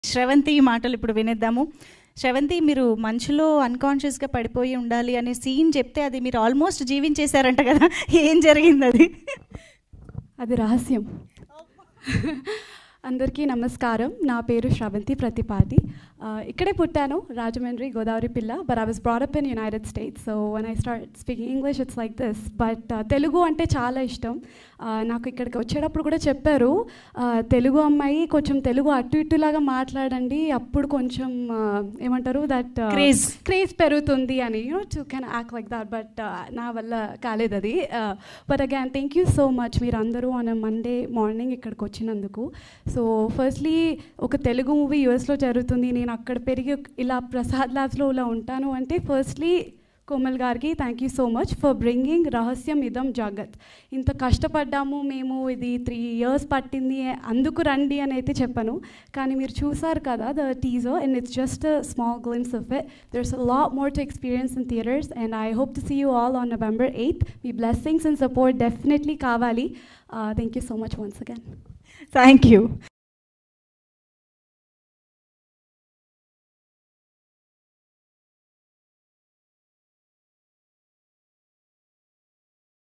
శ్రవంతి మాటలు ఇప్పుడు వినేద్దాము శ్రవంతి మీరు మంచులో అన్కాన్షియస్గా పడిపోయి ఉండాలి అనే సీన్ చెప్తే అది మీరు ఆల్మోస్ట్ జీవించేశారంట కదా ఏం జరిగింది అది అది రహస్యం అందరికీ నమస్కారం నా పేరు శ్రవంతి ప్రతిపాటి ఆ, ఇక్కడే పుట్టాను రాజమండ్రి గోదావరి పిల్ల but I was brought up in United States so when I start speaking English it's like this but Telugu అంటే చాలా ఇష్టం ఆ, నాకు ఇక్కడికి వచ్చేటప్పుడు కూడా చెప్పారు ఆ, తెలుగు అమ్మాయి కొంచెం తెలుగు అటు ఇటులాగా మాట్లాడండి అప్పుడు కొంచెం ఆ, ఏమంటారు దట్ Craze. క్రేజ్ పెరుగుతుంది అని you know to can act like that but నా వల్ల కాలేదు అది but again thank you so much మీరు అందరూ ఆన్ మండే మార్నింగ్ ఇక్కడికి వచ్చినందుకు సో ఫస్ట్లీ ఒక తెలుగు మూవీ యూఎస్లో జరుగుతుంది నేను అక్కడ పెరిగి ఇలా ప్రసాద్ ల్యాబ్స్లో ఇలా ఉంటాను అంటే ఫస్ట్లీ కోమల్ గారికి thank you so much for bringing Rahasyam Idam జగత్ ఇంత కష్టపడ్డాము మేము ఇది త్రీ ఇయర్స్ పట్టింది అందుకు రండి అని అయితే చెప్పాను కానీ మీరు చూసారు కదా the teaser and it's just small glimpse of it there's a lot more to experience in theatres and I hope to see you all on November eighth మీ బ్లెస్సింగ్స్ అండ్ సపోర్ట్ డెఫినెట్లీ కావాలి thank you so much once again thank you